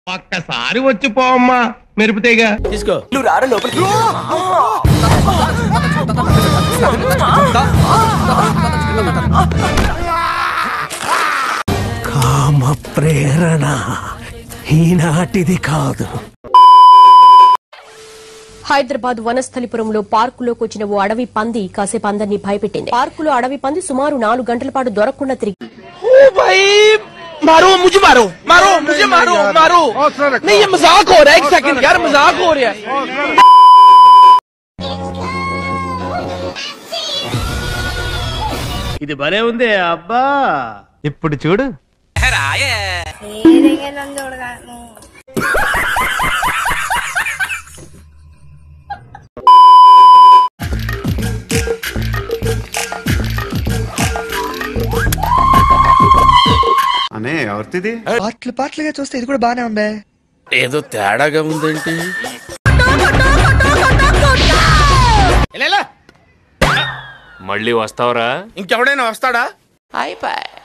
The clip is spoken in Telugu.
ఒక్కసారి వచ్చి పోమ్మా మెరుపుతేగా తీసుకో నువ్వు రారా లోపలికి కామ ప్రేరణ ఈనాటిది కాదు హైదరాబాద్ వనస్థలిపురంలో పార్కులోకి వచ్చిన ఓ అడవి పంది కాసేపు అందరినీ భయపెట్టింది పార్కులో అడవి పంది సుమారు నాలుగు గంటల పాటు దొరకకుండా తిరిగి ओ भाई मारो मुझे मारो मारो मुझे मारो मारो नहीं ये मजाक हो रहा है एक सेकंड यार मजाक हो रहा है ఇది భలే ఉంది అబ్బా ఇప్పుడు చూడు ഏതെങ്കിലും കൊടുക്കാను అనే ఎవరిది పాటలు పాటలుగా చూస్తే ఇది కూడా బానే ఉందే ఏదో తేడాగా ఉందేంటి మళ్ళీ వస్తావరా ఇంకెవడైనా వస్తాడా అయిపోయి